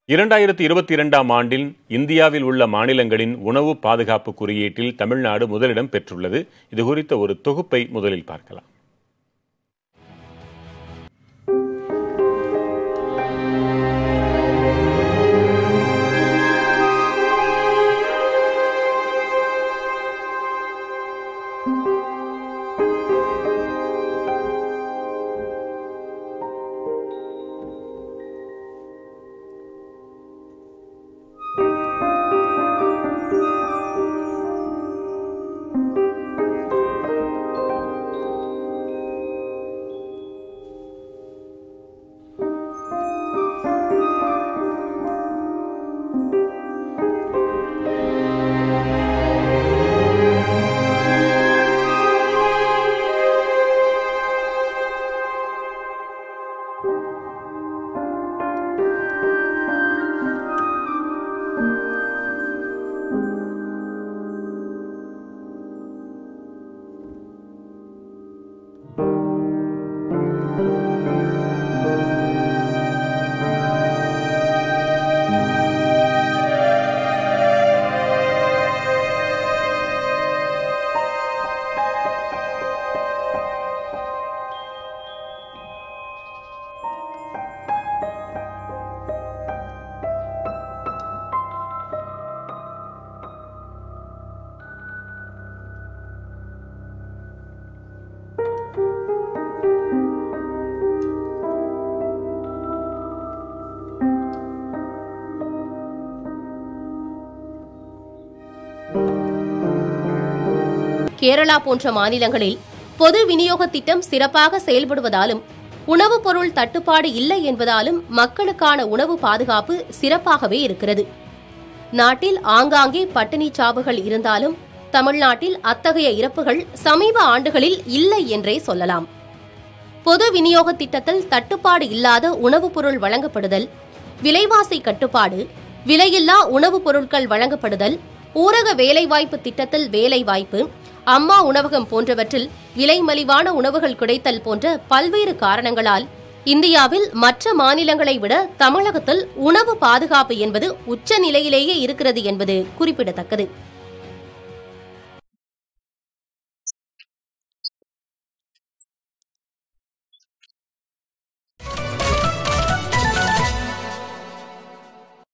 இரண்டாயிரத்தி இருபத்தி இரண்டாம் ஆண்டில் இந்தியாவில் உள்ள மாநிலங்களின் உணவு பாதுகாப்பு குறியீட்டில் தமிழ்நாடு முதலிடம் பெற்றுள்ளது இது குறித்த ஒரு தொகுப்பை முதலில் பார்க்கலாம் கேரளா போன்ற மாநிலங்களில் பொது விநியோக திட்டம் சிறப்பாக செயல்படுவதாலும் உணவுப் பொருள் தட்டுப்பாடு இல்லை என்பதாலும் மக்களுக்கான உணவு பாதுகாப்பு சிறப்பாகவே இருக்கிறது நாட்டில் ஆங்காங்கே பட்டினி சாவுகள் இருந்தாலும் தமிழ்நாட்டில் அத்தகைய இறப்புகள் சமீப ஆண்டுகளில் இல்லை என்றே சொல்லலாம் பொது விநியோக திட்டத்தில் தட்டுப்பாடு இல்லாத உணவுப் பொருள் வழங்கப்படுதல் விலைவாசி கட்டுப்பாடு விலையில்லா உணவுப் பொருட்கள் வழங்கப்படுதல் ஊரக வேலைவாய்ப்பு திட்டத்தில் வேலைவாய்ப்பு அம்மா உணவகம் போன்றவற்றில் விலை மலிவான உணவுகள் கிடைத்தல் போன்ற பல்வேறு காரணங்களால் இந்தியாவில் மற்ற மாநிலங்களை விட தமிழகத்தில் உணவு பாதுகாப்பு என்பது உச்ச நிலையிலேயே இருக்கிறது என்பது குறிப்பிடத்தக்கது